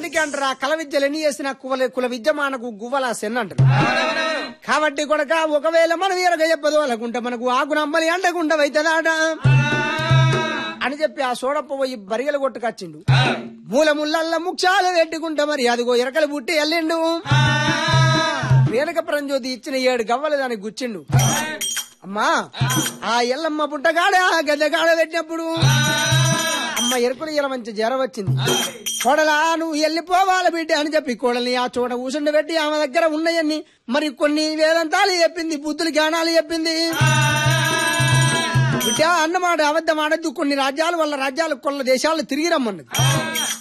అందుకే అంటారు ఆ కల విద్యలు ఎన్ని చేసిన కుల కుల విద్య మనకు గువ్వల సెన్ అంటారు కాబట్టి కొడక ఒకవేళ మనం ఎరగ చెప్పదు అనుకుంటే మనకు ఆకు నమ్మలి అండకుండా అవుతుందాట అని చెప్పి ఆ సోడప్ప పోయి బరిగలు కొట్టుకొచ్చిండు మూల ముళ్ళల్ల ముఖ్యాలు పెట్టుకుంటా మరి అదిగో ఎరకలు పుట్టి వెళ్ళిండు రేణుక పరంజ్యోతి ఇచ్చిన ఏడు గవ్వలు దానికి గుచ్చిండు అమ్మా ఆ ఎల్లమ్మ పుట్టగాడ ఆ గద్దగాడ పెట్టినప్పుడు అమ్మ ఎరుకులు ఇలా మంచి జ్వరం వచ్చింది కోడలా నువ్వు వెళ్ళిపోవాలి బిడ్డ అని చెప్పి కోడల్ని ఆ చోట కూర్చుండి పెట్టి ఆమె దగ్గర ఉన్నాయన్ని మరి కొన్ని వేదంతాలు చెప్పింది బుద్ధులు జ్ఞానాలు చెప్పింది బిడ్డ అన్నమాట అబద్ధం ఆడద్దు కొన్ని రాజ్యాలు వాళ్ళ రాజ్యాలు కొల్ల దేశాలు తిరిగి రమ్మన్నది